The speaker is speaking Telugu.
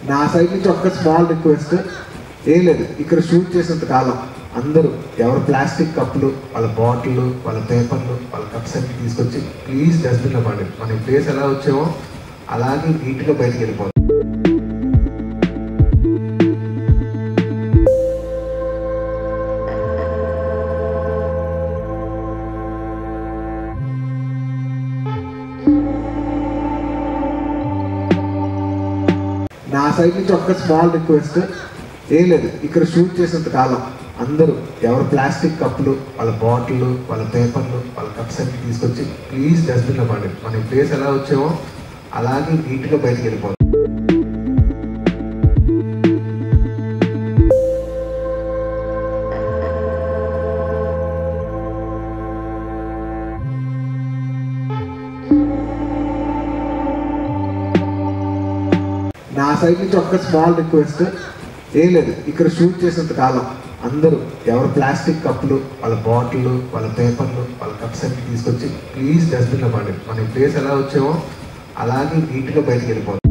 నా సైడ్ నుంచి ఒక్క స్మాల్ రిక్వెస్ట్ ఏం లేదు ఇక్కడ షూట్ చేసినంత కాలం అందరూ ఎవరు ప్లాస్టిక్ కప్పులు వాళ్ళ బాటిల్ వాళ్ళ పేపర్లు వాళ్ళ కప్స్ అన్ని తీసుకొచ్చి ప్లీజ్ డస్ట్బిన్లో పడండి మన ఈ ప్లేస్ ఎలా వచ్చామో అలాగే నీట్గా బయటికి వెళ్ళిపోతాం నా సైడ్ నుంచి ఒక్క స్మాల్ రిక్వెస్ట్ ఏం లేదు ఇక్కడ షూట్ చేసినంత కాలం అందరూ ఎవరు ప్లాస్టిక్ కప్పులు వాళ్ళ బాటిల్ వాళ్ళ పేపర్లు వాళ్ళ కప్స్ అన్ని తీసుకొచ్చి ప్లీజ్ డస్ట్బిన్లో పడండి మన ఈ ప్లేస్ ఎలా వచ్చామో అలాగే నీట్గా బయటికి వెళ్ళిపోతాం నా సైడ్ నుంచి ఒక్క స్మాల్ రిక్వెస్ట్ ఏం లేదు ఇక్కడ షూట్ చేసినంత కాలం అందరూ ఎవరు ప్లాస్టిక్ కప్పులు వాళ్ళ బాటిల్ వాళ్ళ పేపర్లు వాళ్ళ కప్స్ అన్ని తీసుకొచ్చి ప్లీజ్ డస్ట్బిన్లో పడండి మన ఈ ప్లేస్ ఎలా వచ్చామో అలాగే నీట్గా బయటికి వెళ్ళిపోతాం